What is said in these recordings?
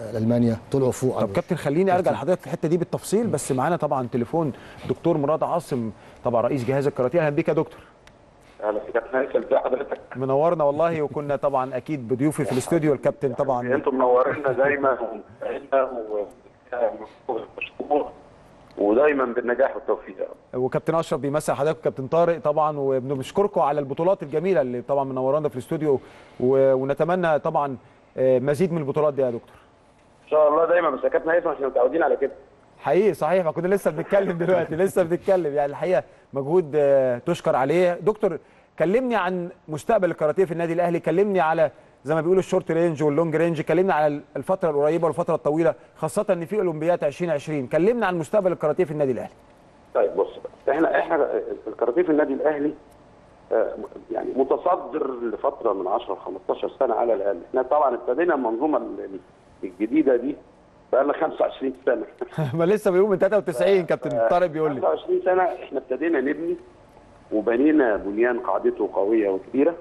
المانيا طلعوا فوق طب كابتن خليني ارجع لحضرتك في الحته دي بالتفصيل بس معانا طبعا تليفون دكتور مراد عاصم طبعا رئيس جهاز الكاراتيه اهلا بيك يا دكتور اهلا يا كابتن هيثم ازي حضرتك منورنا والله وكنا طبعا اكيد بضيوفي في الاستوديو الكابتن طبعا انتم منورينا دايما ومساعدنا ومشكور ودايما بالنجاح والتوفيق وكابتن اشرف بيمثل حضرتك وكابتن طارق طبعا وبنشكركم على البطولات الجميله اللي طبعا منورانا في الاستوديو و- ونتمنى طبعا آه، مزيد من البطولات دي يا دكتور ان شاء الله دايما بس يا كابتن هيثم احنا متعودين على كده حقيقي صحيح ما كنا لسه بنتكلم دلوقتي لسه بنتكلم يعني الحقيقه مجهود آه، تشكر عليه دكتور كلمني عن مستقبل الكاراتيه في النادي الاهلي كلمني على زي ما بيقولوا الشورت رينج واللونج رينج كلمنا على الفتره القريبه والفتره الطويله خاصه ان في اولمبياد 2020 كلمنا عن مستقبل الكاراتيه في النادي الاهلي طيب بص بقى احنا احنا الكاراتيه في النادي الاهلي آه، يعني متصدر لفتره من 10 ل 15 سنه على الاقل احنا طبعا ابتدينا المنظومه ال- الجديده دي بقى لنا 25 سنه ما لسه بيقول من 93 كابتن طارق بيقول لي 25 سنه احنا ابتدينا نبني وبنينا بنيان قاعدته قويه وكبيره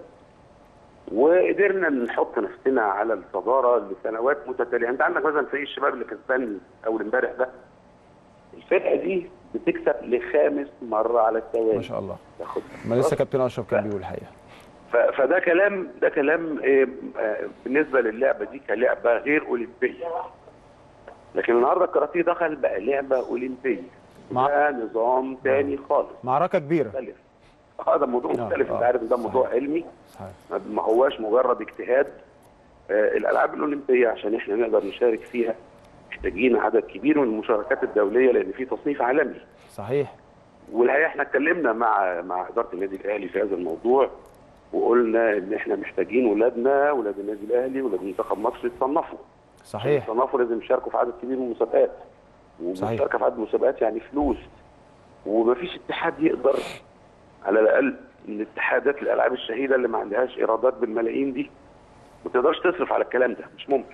وقدرنا نحط نفسنا على الصداره لسنوات متتاليه انت عندك مثلا فريق الشباب اللي كسبان اول امبارح ده الفرقه دي بتكسب لخامس مره على التوالي ما شاء الله تاخد ما لسه كابتن اشرف كان بيقول الحقيقه ف- فده كلام ده كلام إيه، آه، بالنسبه للعبه دي كلعبه غير اولمبيه لكن النهارده الكاراتيه دخل بقى لعبه اولمبيه مع- ده نظام تاني خالص معركه كبيره مختلف اه ده موضوع آه، مختلف انت آه، عارف إن ده موضوع صحيح. علمي صحيح ما- ما هواش مجرد اجتهاد آه الالعاب الاولمبيه عشان احنا نقدر نشارك فيها محتاجين عدد كبير من المشاركات الدوليه لان في تصنيف عالمي صحيح والحقيقه احنا اتكلمنا مع مع اداره النادي الاهلي في هذا الموضوع وقلنا ان احنا محتاجين ولادنا ولاد النادي الاهلي ولاد منتخب مصر يتصنفوا صحيح يتصنفوا لازم يشاركوا في عدد كبير من المسابقات صحيح. والمشاركه في عدد المسابقات يعني فلوس ومفيش اتحاد يقدر على الاقل من اتحادات الالعاب الشهيده اللي ما عندهاش ايرادات بالملايين دي ما تقدرش تصرف على الكلام ده مش ممكن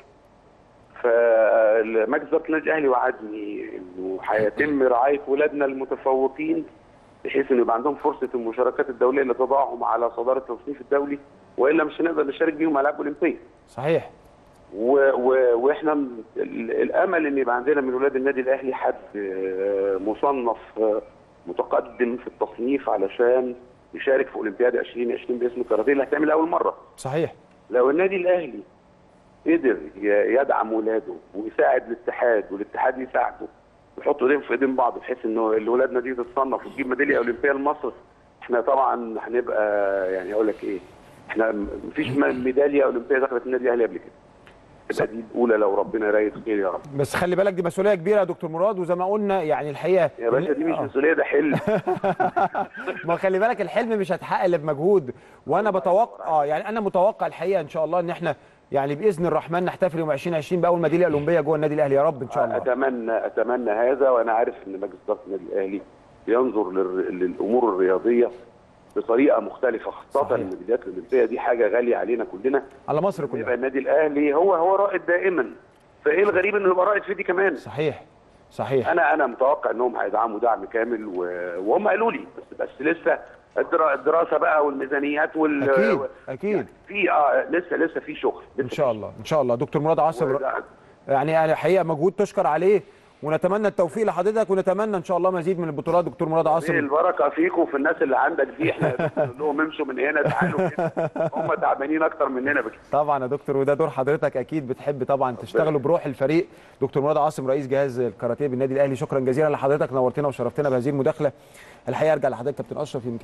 فمجلس اداره النادي الاهلي وعدني انه هيتم رعايه ولادنا المتفوقين بحيث انه يبقى عندهم فرصه المشاركات الدوليه اللي تضعهم على صداره التصنيف الدولي والا مش هنقدر نشارك بيهم العاب اولمبيه صحيح و و واحنا م- ال- الامل ان يبقى عندنا من ولاد النادي الاهلي حد آه، مصنف آه، متقدم في التصنيف علشان يشارك في اولمبياد 2020 باسم الكاراتيه اللي هتعمل اول مره صحيح لو النادي الاهلي قدر ي- يدعم ولاده ويساعد الاتحاد والاتحاد يساعده ويحطوا ايديهم في ايدين بعض بحيث انه اللي ولادنا دي تتصنف وتجيب ميداليه اولمبيه لمصر احنا طبعا هنبقى يعني اقول لك ايه احنا م- مفيش م- ميداليه اولمبيه دخلت النادي الاهلي قبل كده تبقى دي الاولى لو ربنا رايد خير يا رب بس خلي بالك دي مسؤوليه كبيره يا دكتور مراد وزي ما قلنا يعني الحقيقه يا باشا دي مش آه. مسؤوليه ده حلم ما خلي بالك الحلم مش هيتحقق الا بمجهود وانا بتوقع اه يعني انا متوقع الحقيقه ان شاء الله ان احنا يعني باذن الرحمن نحتفل يوم 2020 باول ميداليه اولمبيه جوه النادي الاهلي يا رب ان شاء الله اتمنى اتمنى هذا وانا عارف ان مجلس اداره النادي الاهلي بينظر للر- للامور الرياضيه بطريقه مختلفه خاصه صحيح. الميداليات الاولمبيه دي حاجه غاليه علينا كلنا على مصر يبقى كلها النادي الاهلي هو هو رائد دائما فايه الغريب انه يبقى رائد في دي كمان صحيح صحيح انا انا متوقع انهم هيدعموا دعم كامل و- وهم قالوا لي بس بس لسه الدرا- الدراسه بقى والميزانيات وال اكيد اكيد في اه لسه لسه في شغل لسه ان شاء الله ان شاء الله دكتور مراد عاصم وده- يعني يعني الحقيقه مجهود تشكر عليه ونتمنى التوفيق لحضرتك ونتمنى ان شاء الله مزيد من البطولات دكتور مراد ايه عاصم البركه فيكم في الناس اللي عندك دي احنا بنقول لهم امشوا من هنا تعالوا كده هم تعبانين اكتر مننا بكتير طبعا يا دكتور وده دور حضرتك اكيد بتحب طبعا تشتغلوا بروح الفريق دكتور مراد عاصم رئيس جهاز الكاراتيه بالنادي الاهلي شكرا جزيلا لحضرتك نورتنا وشرفتنا بهذه المداخله الحقيقه ارجع لحضرتك كابتن اشرف يمكن